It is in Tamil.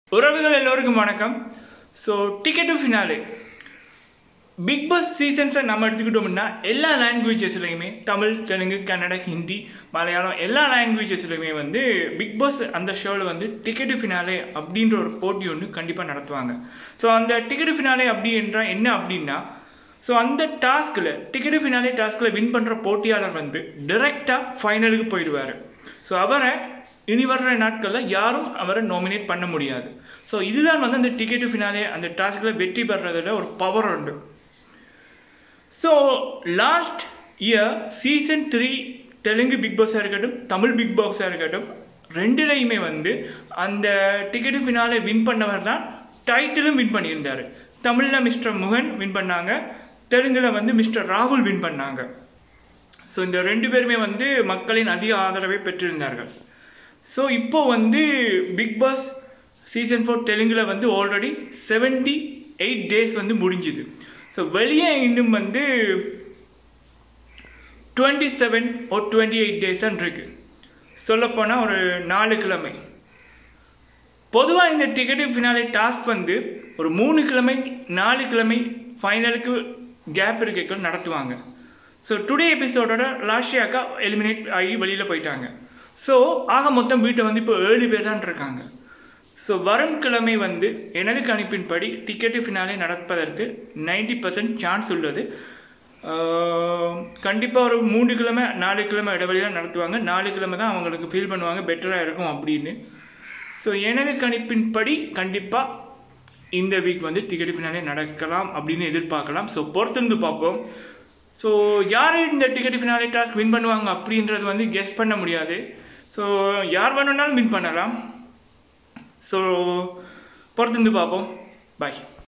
உறவுகள் எல்லோருக்கும் வணக்கம் so ticket to finale Bigg Boss சீசன்ஸை நம்ம எடுத்துக்கிட்டோம்னா எல்லா லாங்குவேஜஸ்லையுமே தமிழ் தெலுங்கு கன்னடா ஹிந்தி மலையாளம் எல்லா லாங்குவேஜஸ்லையுமே வந்து பிக் பாஸ் அந்த ஷோவில் வந்து டிக்கெட் டு ஃபினாலே அப்படின்ற ஒரு போட்டி ஒன்று கண்டிப்பாக நடத்துவாங்க ஸோ அந்த டிக்கெட் டு ஃபினாலே அப்படி என்றால் என்ன அப்படின்னா ஸோ அந்த டாஸ்கில் டிக்கெட் ஃபினாலே டாஸ்கில் வின் பண்ணுற போட்டியாளர் வந்து டிரெக்டாக ஃபைனலுக்கு போயிடுவார் ஸோ அவரை இனி வர்ற நாட்களில் யாரும் அவரை நாமினேட் பண்ண முடியாது ஸோ இதுதான் வந்து அந்த டிக்கெட் ஃபினாலே அந்த டாஸ்கில் வெற்றி பெறதில் ஒரு பவர் உண்டு so last year season three Telugu Bigg பாஸாக இருக்கட்டும் தமிழ் பிக் பாஸாக இருக்கட்டும் ரெண்டுலையுமே வந்து அந்த டிக்கெட் ஃபினாலே வின் பண்ணவர் தான் டைட்டிலும் வின் பண்ணியிருந்தார் தமிழில் மிஸ்டர் முகன் வின் பண்ணாங்க தெலுங்கில் வந்து மிஸ்டர் ராகுல் வின் பண்ணாங்க ஸோ இந்த ரெண்டு பேருமே வந்து மக்களின் அதிக ஆதரவை பெற்றிருந்தார்கள் ஸோ இப்போ வந்து பிக் பாஸ் சீசன் ஃபோர் தெலுங்கில் வந்து ஆல்ரெடி செவன்டி எயிட் டேஸ் வந்து முடிஞ்சுது ஸோ வெளியே இன்னும் வந்து டுவெண்ட்டி செவன் ஒரு டுவெண்ட்டி எயிட் டேஸ் தான் இருக்கு சொல்லப்போனால் ஒரு நாலு கிழமை பொதுவாக இந்த டிக்கெட் ஃபினாலே டாஸ்க் வந்து ஒரு மூணு கிழமை நாலு கிழமை ஃபைனலுக்கு கேப் இருக்க நடத்துவாங்க ஸோ டுடே எபிசோடோட லாஷியாக்கா எலிமினேட் ஆகி வெளியில் போயிட்டாங்க ஸோ ஆக மொத்தம் வீட்டை வந்து இப்போ ஏழு பேர் தான் இருக்காங்க ஸோ வரும் கிழமை வந்து எனது கணிப்பின்படி டிக்கெட்டு ஃபினாலே நடப்பதற்கு நைன்டி பர்சன்ட் சான்ஸ் உள்ளது கண்டிப்பாக ஒரு மூணு கிழமை நாலு கிழமை இடைவெளி தான் நடத்துவாங்க நாலு கிழமை தான் அவங்களுக்கு ஃபீல் பண்ணுவாங்க பெட்டராக இருக்கும் அப்படின்னு ஸோ எனது கணிப்பின்படி கண்டிப்பாக இந்த வீக் வந்து டிக்கெட் ஃபினாலே நடக்கலாம் அப்படின்னு எதிர்பார்க்கலாம் ஸோ பொறுத்திருந்து பார்ப்போம் ஸோ யார் இந்த டிக்கெட் ஃபினாலே டாஸ்க் வின் பண்ணுவாங்க அப்படின்றது வந்து கெஸ் பண்ண முடியாது ஸோ யார் வேணும்னாலும் வின் பண்ணலாம் ஸோ பொறுத்திருந்து பார்ப்போம் பாய்